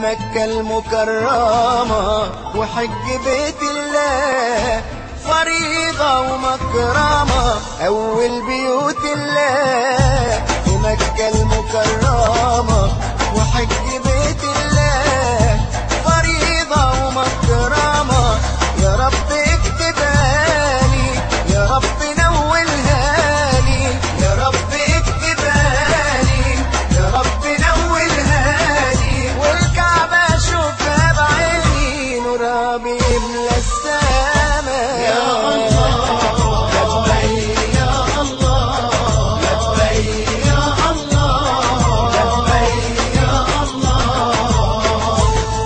مكة المكرمة وحج بيت الله فريضة ومكرمة أول بيوت الله في مكة المكرمة وحج بيت الله فريضة ومكرمة يا رب اكتبها لي يا رب نولها لي يا رب اكتبها لي يا رب نولها لي والكعبة اشوفها بعيني نورها بيملى السما يا الله لبيك يا الله لبيك يا الله لبيك يا الله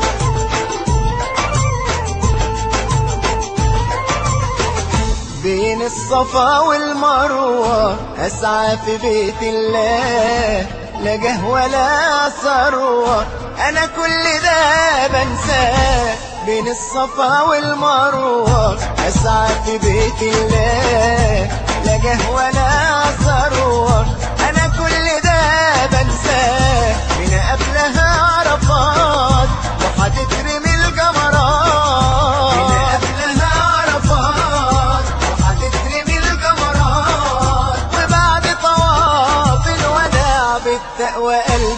بين الصفا والمروة أسعى في بيت الله لا جه ولا ثروة أنا كل ده بنساه بين الصفا والمروة أسعى في بيت الله لا جه ولا ثروة أنا كل ده بنساه من قبلها عرفات وهتترمي الجمرات من قبلها عرفات وهتترمي الجمرات وبعد طواف الوداع بالتقوى قلبي